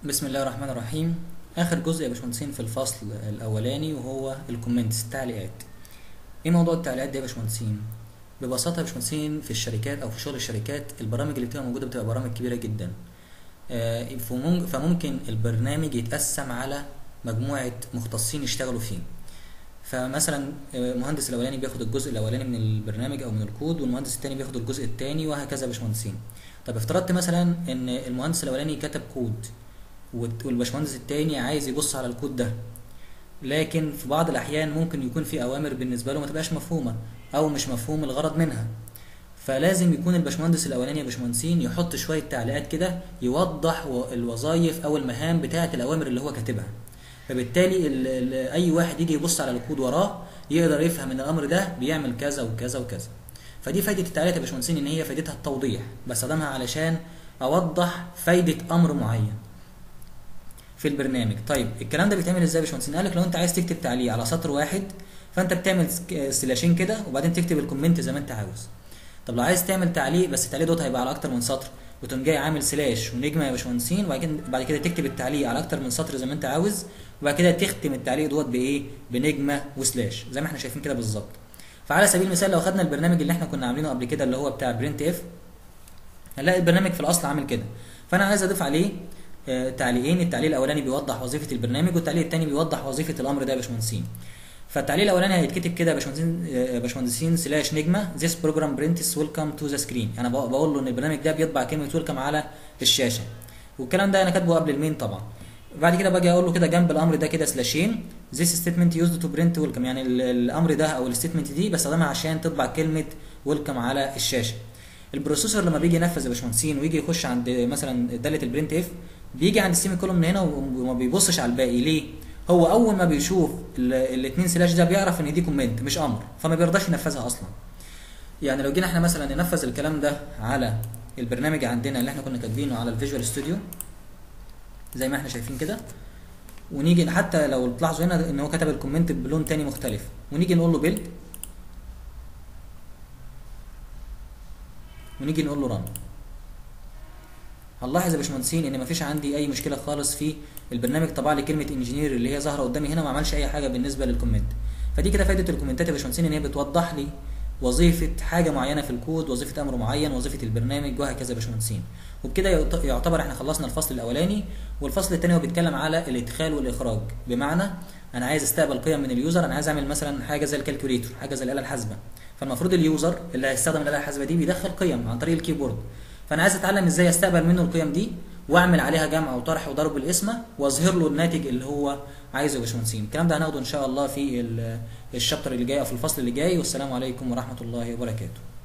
بسم الله الرحمن الرحيم اخر جزء يا باشمهندسين في الفصل الاولاني وهو الكومنتس التعليقات ايه موضوع التعليقات ده يا باشمهندسين ببساطه يا باشمهندسين في الشركات او في شغل الشركات البرامج اللي بتبقى موجوده بتبقى برامج كبيره جدا آه، فمم- فممكن البرنامج يتقسم على مجموعه مختصين يشتغلوا فيه فمثلا آه، المهندس الاولاني بياخد الجزء الاولاني من البرنامج او من الكود والمهندس التاني بياخد الجزء التاني وهكذا يا باشمهندسين طب افترضت مثلا ان المهندس الاولاني كتب كود والت- والباشمهندس التاني عايز يبص على الكود ده لكن في بعض الاحيان ممكن يكون في اوامر بالنسبه له ما تبقاش مفهومه او مش مفهوم الغرض منها فلازم يكون الباشمهندس الاولاني يا باشمهندسين يحط شويه تعليقات كده يوضح و- الوظائف او المهام بتاعه الاوامر اللي هو كاتبها فبالتالي ال ال اي واحد يجي يبص على الكود وراه يقدر يفهم ان الامر ده بيعمل كذا وكذا وكذا فدي فايده التعليقات يا باشمهندسين ان هي فايدتها التوضيح بستخدمها علشان اوضح فايده امر معين في البرنامج طيب الكلام ده بيتعمل ازاي يا باشمهندس قال لك لو انت عايز تكتب تعليق على سطر واحد فانت بتعمل سك- سلاشين كده وبعدين تكتب الكومنت زي ما انت عاوز طب لو عايز تعمل تعليق بس التعليق دوت هيبقى على اكتر من سطر وتقوم جاي عامل سلاش ونجمه يا باشمهندسين وبعد كده بعد كده تكتب التعليق على اكتر من سطر زي ما انت عاوز وبعد كده تختم التعليق دوت بايه بنجمه وسلاش زي ما احنا شايفين كده بالظبط فعلى سبيل المثال لو خدنا البرنامج اللي احنا كنا عاملينه قبل كده اللي هو بتاع برنت اف هنلاقي البرنامج في الاصل عامل كده فانا عايز اضيف عليه آه، تعليقين التعليق الاولاني بيوضح وظيفه البرنامج والتعليق الثاني بيوضح وظيفه الامر ده يا باشمهندسين فالتعليق الاولاني هيتكتب كده يا باشمهندسين آه، يا باشمهندسين سلاش نجمه this program prints welcome to the screen انا بق- بقول له ان البرنامج ده بيطبع كلمه ويلكم على الشاشه والكلام ده انا كاتبه قبل المين طبعا بعد كده باجي اقول له كده جنب الامر ده كده سلاشين this statement used to print welcome يعني ال- الامر ده او الستيتمنت دي بستخدمها عشان تطبع كلمه ويلكم على الشاشه البروسيسور لما بيجي ينفذ يا باشمهندسين ويجي يخش عند مثلا داله البرنت اف بيجي عند السيمي كولوم من هنا وما بيبصش على الباقي ليه؟ هو اول ما بيشوف الاثنين سلاش ده بيعرف ان دي كومنت مش امر فما بيرضاش ينفذها اصلا يعني لو جينا احنا مثلا ننفذ الكلام ده على البرنامج عندنا اللي احنا كنا كاتبينه على الفيجوال ستوديو زي ما احنا شايفين كده ونيجي حتى لو تلاحظوا هنا ان هو كتب الكومنت بلون تاني مختلف ونيجي نقول له بيلد ونيجي نقول له ران هنلاحظ يا باشمهندسين ان مفيش عندي اي مشكله خالص في البرنامج طبع لي كلمه انجينير اللي هي ظاهره قدامي هنا ما عملش اي حاجه بالنسبه للكومنت فدي كده فائده الكومنتات يا باشمهندسين ان هي بتوضح لي وظيفه حاجه معينه في الكود وظيفه امر معين وظيفه البرنامج وهكذا يا باشمهندسين وبكده يعت- يعتبر احنا خلصنا الفصل الاولاني والفصل الثاني هو بيتكلم على الادخال والاخراج بمعنى انا عايز استقبل قيم من اليوزر انا عايز اعمل مثلا حاجه زي الكالكوليتور حاجه زي الاله الحاسبه فالمفروض اليوزر اللي هيستخدم الاله الحاسبه دي بيدخل قيم عن طريق الكيبورد فانا عايز اتعلم ازاي استقبل منه القيم دي واعمل عليها جمع وطرح وضرب القسمه واظهر له الناتج اللي هو عايزه يا باشمهندسين الكلام ده هناخده ان شاء الله في ال- الشابتر اللي جاي او في الفصل اللي جاي والسلام عليكم ورحمه الله وبركاته